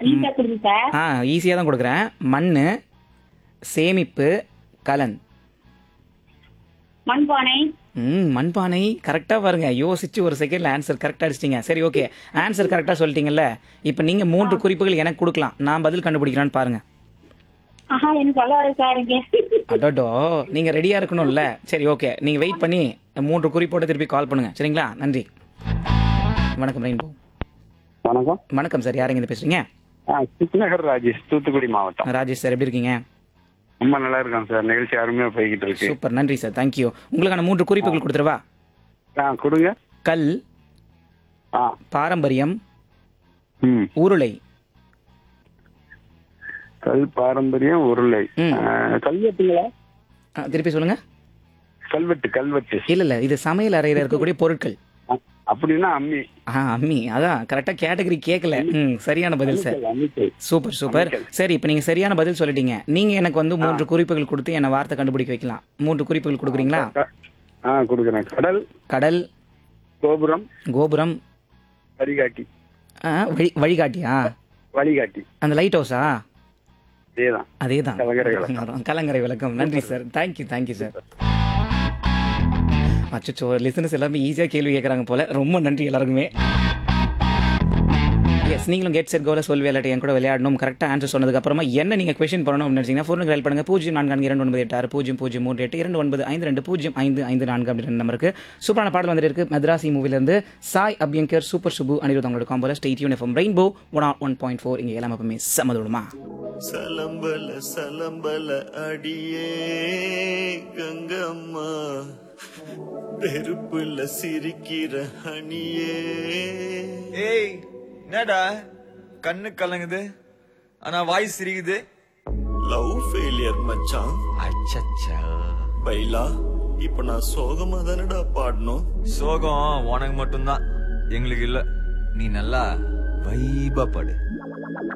ஈஸியா கொடுங்க சார் ஆ ஈஸியாக தான் கொடுக்குறேன் மண் சேமிப்பு கலன் மண்பானை ம் மண்பானை கரெக்டாக பாருங்க யோசிச்சு ஒரு செகண்ட்ல ஆன்சர் கரெக்டாக அடிச்சிட்டீங்க சரி ஓகே ஆன்சர் கரெக்டாக சொல்லிட்டீங்கல்ல இப்போ நீங்கள் மூன்று குறிப்புகள் எனக்கு கொடுக்கலாம் நான் பதில் கண்டுபிடிக்கிறான்னு பாருங்க ஆஹா எனக்கு சொல்ல வர சார் இங்க அடடோ நீங்கள் ரெடியாக இருக்கணும்ல சரி ஓகே நீங்கள் வெயிட் பண்ணி மூன்று குறிப்போட திருப்பி கால் பண்ணுங்க சரிங்களா நன்றி வணக்கம் ரெயின்போ வணக்கம் வணக்கம் சார் யாருங்க இருந்து பேசுறீங்க ஆ கிருஷ்ணகர் ராஜேஷ் தூத்துக்குடி மாவட்டம் ராஜேஷ் சார் எப்படி இருக்கீங்க ரொம்ப நல்லா இருக்கேன் சார் நிகழ்ச்சி அருமையா போய்கிட்டு இருக்கு சூப்பர் நன்றி சார் தேங்க்யூ உங்களுக்கான மூன்று குறிப்புகள் கொடுத்துருவா ஆ கொடுங்க கல் ஆ பாரம்பரியம் ம் உருளை கல் பாரம்பரியம் உருளை ம். ஆ, கல்வெட்டுங்களா ஆ, திருப்பி சொல்லுங்க கல்வெட்டு கல்வெட்டு இல்ல இல்ல இது சமையல் அறையில இருக்கக்கூடிய பொருட்கள் ஆ, அப்படின்னா அம்மி ஆ அம்மி அதான் கரெக்டா கேட்டகரி கேட்கல ம் சரியான பதில் சார் அம்மிக்கல் சூப்பர் சூப்பர் சரி இப்போ நீங்க சரியான பதில் சொல்லிட்டீங்க நீங்க எனக்கு வந்து மூன்று குறிப்புகள் கொடுத்து என்ன வார்த்தை கண்டுபிடிக்க வைக்கலாம் மூன்று குறிப்புகள் கொடுக்குறீங்களா க- ஆ கொடுக்குறேன் கடல் கடல் கோபுரம் கோபுரம் வழிகாட்டி ஆ, வழி வழிகாட்டியா வழிகாட்டி அந்த லைட் ஹவுஸா அதேதான் அதே தான் கலங்கரை விளக்கம். கலங்கரை விளக்கம் நன்றி சார் தேங்க்யூ தேங்க்யூ சார் அச்சோ லிசனஸ் எல்லாமே ஈஸியாக கேள்வி கேட்குறாங்க போல ரொம்ப நன்றி எல்லாருக்குமே எஸ் நீங்களும் கெட் செட் கோல சொல் விளையாட்டு என் கூட விளையாடணும் கரெக்டாக ஆன்சர் சொன்னதுக்கு அப்புறமா என்ன நீங்கள் கொஸ்டின் பண்ணணும் அப்படின்னு நினைச்சீங்கன்னா ஃபோனுக்கு ஹெல்ப் பண்ணுங்க பூஜ்ஜியம் நான்கு நான்கு இரண்டு ஒன்பது எட்டு ஆறு பூஜ்ஜியம் பூஜ்ஜியம் மூன்று எட்டு இரண்டு ஒன்பது ஐந்து ரெண்டு பூஜ்ஜியம் ஐந்து ஐந்து நான்கு அப்படின்ற நம்பருக்கு சூப்பரான பாடல் வந்துட்டு இருக்கு மദ്രാசி மூவிலேருந்து சாய் அபியங்கர் சூப்பர் சுபு அனிருத் அவங்களோட காம்போல state uniform rainbow one one point four இங்கே எல்லாம் எப்பவுமே சமதுடுமா சலம்பல சலம்பல அடியே கங்கம்மா பெருப்புல சிரிக்கிற ஹனியே ஏய் என்னடா கண்ணு கலங்குது ஆனா வாய் சிரிக்குது லவ் ஃபெயிலியர் மச்சான் அச்சச்சா பைலா இப்ப நான் சோகமா தானடா பாடணும் சோகம் உனக்கு மட்டும்தான் எங்களுக்கு இல்ல நீ நல்லா வைபா படு